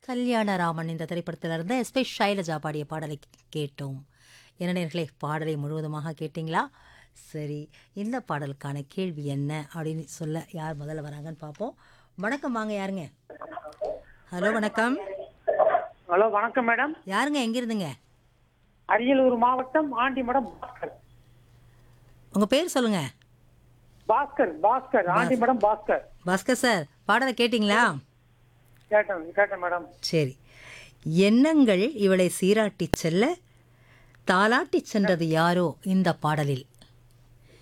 கல்யாணராமன் இந்த திரைப்படத்திலிருந்து எஸ்பி ஷைலஜா பாடிய பாடலை கேட்டோம் என்ன நேர்களே பாடலை முழுவதுமாக கேட்டிங்களா சரி இந்த பாடலுக்கான கேள்வி என்ன அப்படின்னு சொல்ல யார் முதல்ல வராங்கன்னு பார்ப்போம் வணக்கம் வாங்க யாருங்க ஹலோ வணக்கம் ஹலோ வணக்கம் மேடம் யாருங்க எங்கிருந்துங்க அரியலூர் மாவட்டம் ஆண்டிமடம் பாஸ்கர் உங்கள் பேர் சொல்லுங்க பாஸ்கர் பாஸ்கர் ஆண்டிமடம் பாஸ்கர் பாஸ்கர் சார் பாடலை கேட்டிங்களா கேட்டேன் கேட்டேன் மேடம் சரி எண்ணங்கள் இவளை சீராட்டிச் செல்ல தாலாட்டிச் சென்றது யாரோ இந்த பாடலில்